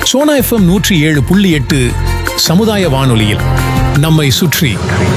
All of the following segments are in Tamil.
சோனா எஃப்எம் நூற்றி ஏழு புள்ளி எட்டு சமுதாய வானொலியில் நம்மை சுற்றி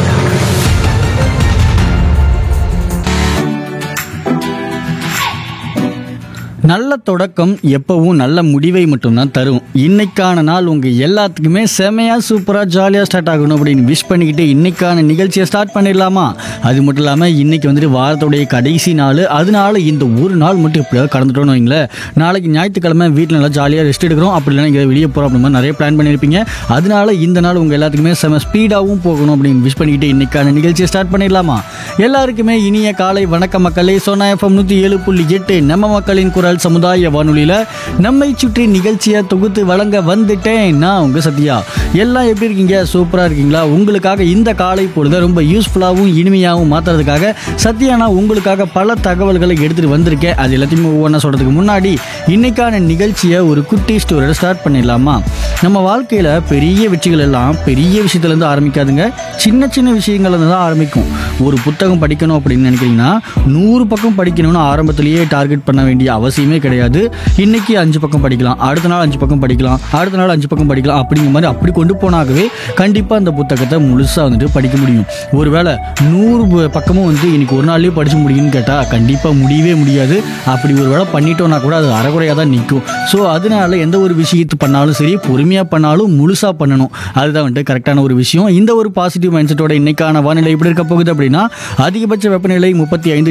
நல்ல தொடக்கம் எப்பவும் நல்ல முடிவை மட்டும்தான் தரும் இன்னைக்கான நாள் உங்க எல்லாத்துக்குமே செமையா சூப்பரா ஜாலியா ஸ்டார்ட் ஆகணும் அப்படின்னு விஷ் பண்ணிக்கிட்டு இன்னைக்கான நிகழ்ச்சியை ஸ்டார்ட் பண்ணிடலாமா அது மட்டும் இல்லாம இன்னைக்கு வந்துட்டு வாரத்துடைய கடைசி நாள் அதனால இந்த ஒரு நாள் மட்டும் எப்படியாவது கடந்துட்டோம்னு வைங்களேன் நாளைக்கு ஞாயிற்றுக்கிழமை வீட்டில் நல்லா ஜாலியாக ரெஸ்ட் எடுக்கிறோம் அப்படி இல்லைன்னா இங்கே வெளியே போகிறோம் அப்படி மாதிரி நிறைய பிளான் பண்ணியிருப்பீங்க அதனால இந்த நாள் உங்கள் எல்லாத்துக்குமே செம ஸ்பீடாகவும் போகணும் அப்படின்னு விஷ் பண்ணிக்கிட்டு இன்னைக்கான நிகழ்ச்சியை ஸ்டார்ட் பண்ணிடலாமா எல்லாருக்குமே இனிய காலை வணக்க மக்களே சோனா எஃப்எம் நூற்றி ஏழு புள்ளி எட்டு நம்ம மக்களின் குரல் சமுதாய வானொலியில் நம்மை சுற்றி நிகழ்ச்சியை தொகுத்து வழங்க வந்துட்டேன் நான் உங்கள் சத்யா எல்லாம் எப்படி இருக்கீங்க சூப்பராக இருக்கீங்களா உங்களுக்காக இந்த காலை பொழுதை ரொம்ப யூஸ்ஃபுல்லாகவும் இனிமையாகவும் மாற்றுறதுக்காக சத்யா நான் உங்களுக்காக பல தகவல்களை எடுத்துகிட்டு வந்திருக்கேன் அது எல்லாத்தையுமே ஒவ்வொன்றா சொல்கிறதுக்கு முன்னாடி இன்னைக்கான நிகழ்ச்சியை ஒரு குட்டி ஸ்டோரியோட ஸ்டார்ட் பண்ணிடலாமா நம்ம வாழ்க்கையில் பெரிய வெற்றிகள் எல்லாம் பெரிய விஷயத்துலேருந்து ஆரம்பிக்காதுங்க சின்ன சின்ன விஷயங்கள்லேருந்து தான் ஆரம்பிக்கும் ஒரு புத்தகம் படிக்கணும் அப்படின்னு நினைக்கிறீங்கன்னா நூறு பக்கம் படிக்கணும்னு ஆரம்பத்திலேயே டார்கெட் பண்ண வேண்டிய அவசியமே கிடையாது இன்னைக்கு அஞ்சு பக்கம் படிக்கலாம் அடுத்த நாள் அஞ்சு பக்கம் படிக்கலாம் அடுத்த நாள் அஞ்சு பக்கம் படிக்கலாம் அப்படிங்கிற மாதிரி அப்படி கொண்டு போனாகவே கண்டிப்பாக அந்த புத்தகத்தை முழுசாக வந்துட்டு படிக்க முடியும் ஒருவேளை நூறு பு- பக்கமும் வந்து இன்னைக்கு ஒரு நாள்லயே படிச்சு முடியும்னு கேட்டால் கண்டிப்பாக முடியவே முடியாது அப்படி ஒரு வேளை பண்ணிட்டோம்னா கூட அது அறகுறையாக தான் நிற்கும் ஸோ அதனால எந்த ஒரு விஷயத்து பண்ணாலும் சரி பொறுமையாக பண்ணாலும் முழுசாக பண்ணணும் அதுதான் வந்துட்டு கரெக்டான ஒரு விஷயம் இந்த ஒரு பாசிட்டிவ் மைண்ட் செட்டோட இன்னைக்கான வானிலை எப்படி இருக்க போகுது அப்படின்னா அதிகபட்ச வெப்பநிலை முப்பத்தி ஐந்து